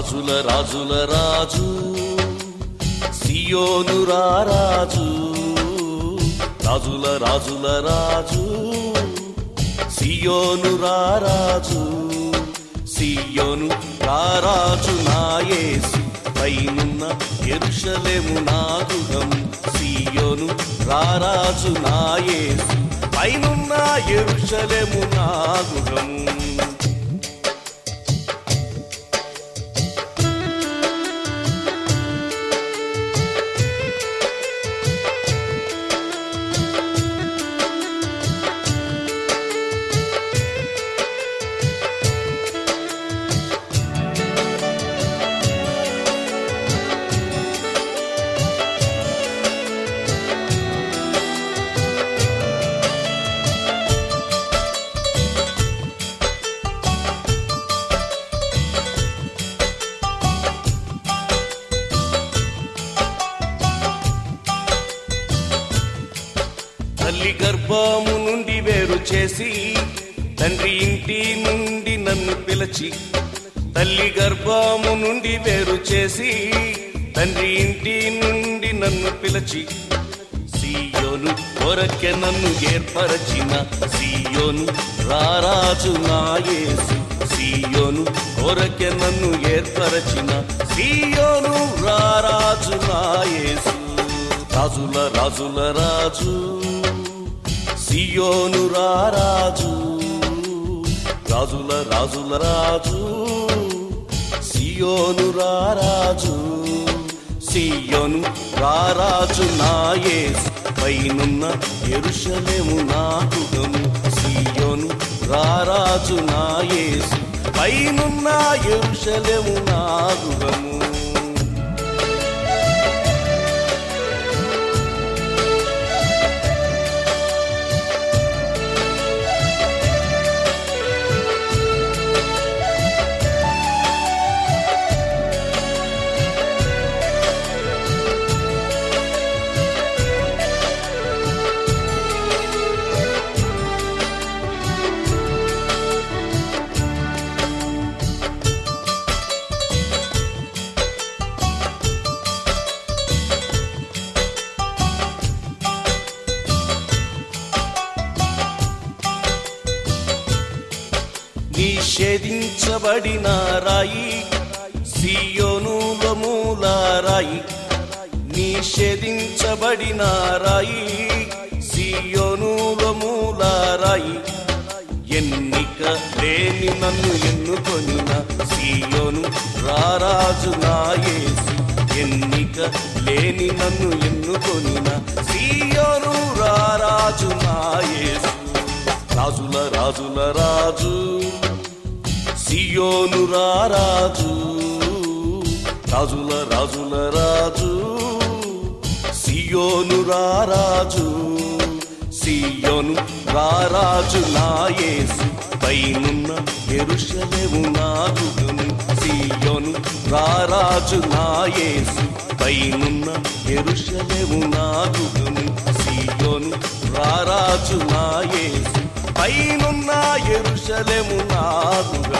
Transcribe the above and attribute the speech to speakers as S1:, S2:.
S1: రాజుల రాజుల రాజు సియోను రారాజు రాజుల రాజుల రాజు సియోను రారాజు సియోను రారాజు నాయేసు పైనున్న ఎరుషలేము నాగుగం సియోను రారాజు నాయేసు పైనున్న ఎరుషలేము నాగుగం తల్లి గర్భము నుండి వేరు చేసి తండ్రి ఇంటి నుండి నన్ను పిలిచి తల్లి గర్భము నుండి వేరు చేసి తండ్రి ఇంటి నుండి నన్ను పిలిచి సీయోను కొరకె నన్ను ఏర్పరచిన సీయోను రారాజు నాయేసు సీయోను కొరకె నన్ను ఏర్పరచిన సీయోను రారాజు నాయేసు రాజుల రాజుల రాజు సియోను రారాజు రాజుల రాజుల రాజు సియోను రారాజు సియోను రారాజు నాయేసు పైనున్న ఎరుషలేము నాకుగము సియోను రారాజు నాయేసు పైనున్న ఎరుషలేము నాగుగము నిషేధించబడిన రాయి సియోనుల మూల రాయి నిషేధించబడిన రాయి సియోనుల మూల రాయి ఎన్నిక లేని నన్ను ఎన్నుకొనిన సియోను రారాజు నాయేసు ఎన్నిక లేని నన్ను ఎన్నుకొనిన సియోను రారాజు నాయేసు రాజుల రాజుల రాజు సియోను రారాజు రాజుల రాజుల రాజు సియోను రారాజు సియోను రారాజు నాయేసు పైనున్న ఎరుషలేము నాగుగను సియోను రారాజు నాయేసు పైనున్న ఎరుషలేము నాగుగను సియోను రారాజు నాయేసు పైనున్న ఎరుషలేము నాగుగను